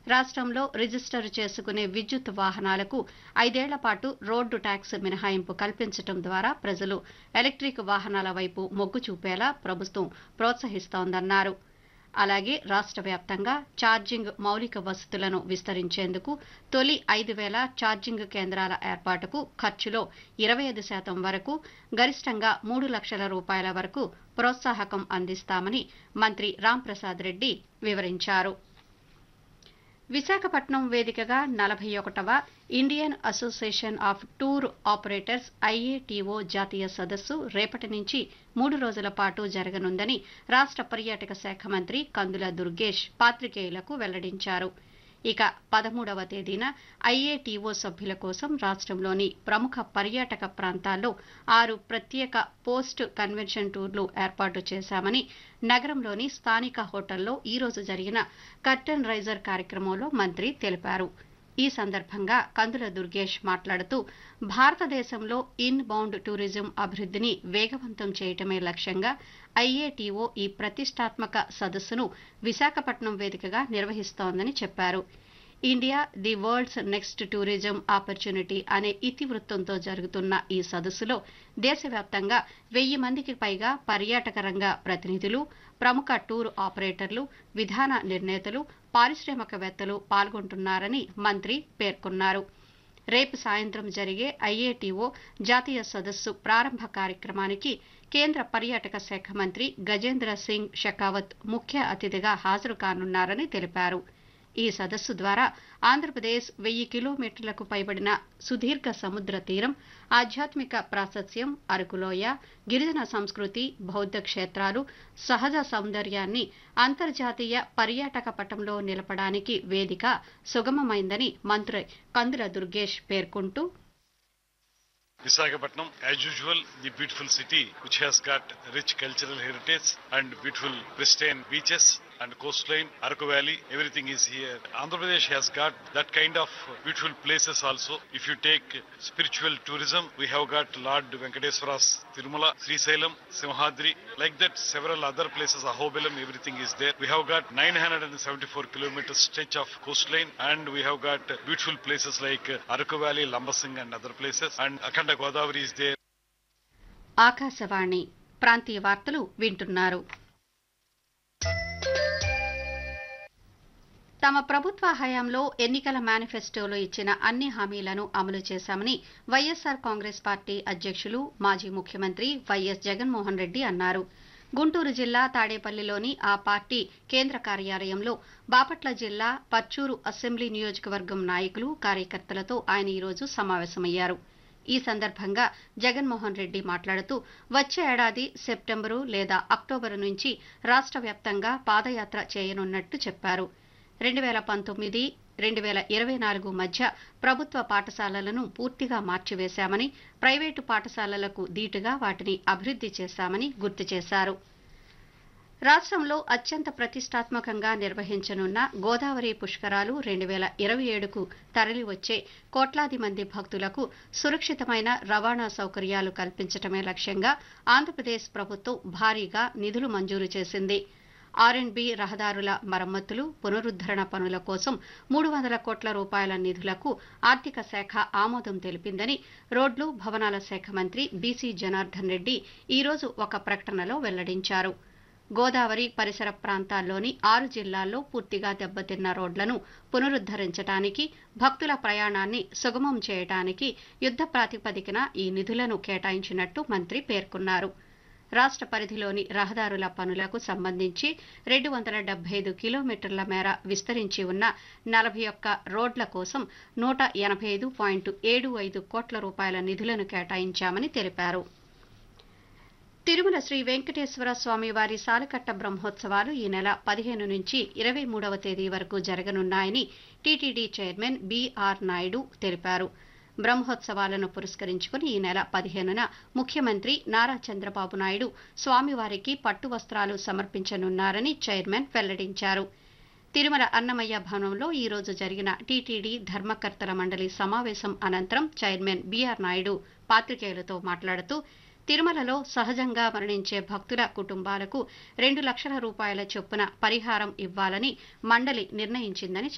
రాష్ట్రంలో రిజిస్టర్ చేసుకునే విద్యుత్ వాహనాలకు ఐదేళ్ల పాటు రోడ్డు ట్యాక్స్ మినహాయింపు కల్పించడం ద్వారా ప్రజలు ఎలక్ట్రిక్ వాహనాల వైపు మొగ్గు చూపేలా ప్రభుత్వం ప్రోత్సహిస్తోందన్నారు అలాగే రాష్ట్ర వ్యాప్తంగా ఛార్జింగ్ మౌలిక వసతులను విస్తరించేందుకు తొలి ఐదు వేల ఛార్జింగ్ కేంద్రాల ఏర్పాటుకు ఖర్చులో ఇరవై ఐదు శాతం వరకు గరిష్టంగా మూడు లక్షల రూపాయల వరకు ప్రోత్సాహకం అందిస్తామని మంత్రి రాంప్రసాద్ రెడ్డి వివరించారు విశాఖపట్నం వేదికగా నలభై ఒకటవ Indian association of tour operators IATO జాతీయ సదస్సు రేపటి నుంచి మూడు రోజుల పాటు జరగనుందని రాష్ట్ర పర్యాటక శాఖ మంత్రి కందుల దుర్గేష్ పాత్రికేయులకు వెల్లడించారు ఇక పదమూడవ తేదీన ఐఏటీఓ సభ్యుల కోసం రాష్ట్రంలోని ప్రముఖ పర్యాటక ప్రాంతాల్లో ఆరు ప్రత్యేక పోస్ట్ కన్వెన్షన్ టూర్లు ఏర్పాటు చేశామని నగరంలోని స్థానిక హోటల్లో ఈరోజు జరిగిన కర్టన్ రైజర్ కార్యక్రమంలో మంత్రి తెలిపారు ఈ సందర్భంగా కందుల దుర్గేష్ మాట్లాడుతూ భారతదేశంలో ఇన్ బౌండ్ టూరిజం అభివృద్ధిని వేగవంతం చేయటమే లక్ష్యంగా ఐఏటీఓ ఈ ప్రతిష్టాత్మక సదస్సును విశాఖపట్నం వేదికగా నిర్వహిస్తోందని చెప్పారు India the world's next tourism opportunity అనే ఇతివృత్తంతో జరుగుతున్న ఈ సదస్సులో దేశవ్యాప్తంగా వెయ్యి మందికి పైగా పర్యాటక రంగ ప్రతినిధులు ప్రముఖ టూర్ ఆపరేటర్లు విధాన నిర్ణేతలు పారిశ్రామికవేత్తలు పాల్గొంటున్నారని మంత్రి పేర్కొన్నారు రేపు సాయంత్రం జరిగే ఐఏటీఓ జాతీయ సదస్సు ప్రారంభ కార్యక్రమానికి కేంద్ర పర్యాటక శాఖ మంత్రి గజేంద్ర సింగ్ షెకావత్ ముఖ్య అతిథిగా హాజరు కానున్నారని తెలిపారు ఈ సదస్సు ద్వారా ఆంధ్రప్రదేశ్ వెయ్యి కిలోమీటర్లకు పైబడిన సుదీర్ఘ సముద్ర తీరం ఆధ్యాత్మిక ప్రాశస్యం అరకులోయ గిరిజన సంస్కృతి బౌద్ధ క్షేత్రాలు సహజ సౌందర్యాన్ని అంతర్జాతీయ పర్యాటక పటంలో నిలపడానికి వేదిక సుగమమైందని మంత్రి కందుల దుర్గేష్ పేర్కొంటూ Visakhapatnam, as usual, the beautiful city which has got rich cultural heritage and beautiful pristine beaches and coastline, Arku Valley, everything is here. Andhra Pradesh has got that kind of beautiful places also. If you take spiritual tourism, we have got Lord Venkateswara's Tirumala, Sri Salem, Simhadri, like that several other places, Ahobilam, everything is there. We have got 974 kilometers stretch of coastline and we have got beautiful places like Arku Valley, Lambasing and other places and Akhanda Godavari is there. Akashvani ప్రాంతీయ వార్తలు వింటున్నారు తమ ప్రభుత్వ హయాంలో ఎన్నికల మేనిఫెస్టోలో ఇచ్చిన అన్ని హామీలను అమలు చేశామని వైఎస్సార్ కాంగ్రెస్ పార్టీ అధ్యక్షులు మాజీ ముఖ్యమంత్రి వైఎస్ జగన్మోహన్ రెడ్డి అన్నారు గుంటూరు జిల్లా తాడేపల్లిలోని ఆ పార్టీ కేంద్ర కార్యాలయంలో బాపట్ల జిల్లా పర్చూరు అసెంబ్లీ నియోజకవర్గం నాయకులు కార్యకర్తలతో ఆయన ఈరోజు సమావేశమయ్యారు ఈ సందర్భంగా జగన్మోహన్ రెడ్డి మాట్లాడుతూ వచ్చే ఏడాది సెప్టెంబరు లేదా అక్టోబరు నుంచి రాష్ట్ర వ్యాప్తంగా పాదయాత్ర చేయనున్నట్టు చెప్పారు రెండు వేల పంతొమ్మిది రెండు వేల ఇరవై నాలుగు మధ్య ప్రభుత్వ పాఠశాలలను పూర్తిగా మార్చివేశామని ప్రైవేటు పాఠశాలలకు దీటుగా వాటిని అభివృద్ది చేశామని గుర్తు చేశారు రాష్ట్రంలో అత్యంత ప్రతిష్టాత్మకంగా నిర్వహించనున్న గోదావరి పుష్కరాలు రెండు వేల ఇరవై ఏడుకు తరలివచ్చే కోట్లాది మంది భక్తులకు సురక్షితమైన రవాణా సౌకర్యాలు కల్పించడమే లక్ష్యంగా ఆంధ్రప్రదేశ్ ప్రభుత్వం భారీగా నిధులు మంజూరు చేసింది ఆర్ అండ్ బి రహదారుల మరమ్మతులు పునరుద్దరణ పనుల కోసం మూడు వందల కోట్ల రూపాయల నిధులకు ఆర్థిక శాఖ ఆమోదం తెలిపిందని రోడ్లు భవనాల శాఖ మంత్రి బీసీ జనార్దన్ రెడ్డి ఈరోజు ఒక ప్రకటనలో వెల్లడించారు గోదావరి పరిసర ప్రాంతాల్లోని ఆరు జిల్లాల్లో పూర్తిగా దెబ్బతిన్న రోడ్లను పునరుద్దరించడానికి భక్తుల ప్రయాణాన్ని సుగమం చేయడానికి యుద్ద ప్రాతిపదికన ఈ నిధులను కేటాయించినట్టు మంత్రి పేర్కొన్నారు రాష్ట్ర పరిధిలోని రహదారుల పనులకు సంబంధించి రెండు వందల డెబ్బై ఐదు కిలోమీటర్ల మేర విస్తరించి ఉన్న నలభై ఒక్క రోడ్ల కోసం నూట ఎనభై ఐదు పాయింట్ ఏడు ఐదు కోట్ల రూపాయల నిధులను కేటాయించామని తెలిపారు తిరుమల శ్రీ వెంకటేశ్వర స్వామి వారి సాలకట్ట బ్రహ్మోత్సవాలు ఈ నెల పదిహేను నుంచి ఇరవై మూడవ తేదీ వరకు జరగనున్నాయని టీటీడీ చైర్మన్ బీఆర్ నాయుడు తెలిపారు బ్రహ్మోత్సవాలను పురస్కరించుకుని ఈ నెల పదిహేనున ముఖ్యమంత్రి నారా చంద్రబాబు నాయుడు స్వామివారికి పట్టు వస్త్రాలు సమర్పించనున్నారని చైర్మన్ వెల్లడించారు తిరుమల అన్నమయ్య భవనంలో ఈ రోజు జరిగిన టీటీడీ ధర్మకర్తల మండలి సమావేశం అనంతరం చైర్మన్ బీఆర్ నాయుడు పాత్రికేయులతో మాట్లాడుతూ తిరుమలలో సహజంగా మరణించే భక్తుల కుటుంబాలకు రెండు లక్షల రూపాయల చొప్పున పరిహారం ఇవ్వాలని మండలి నిర్ణయించిందని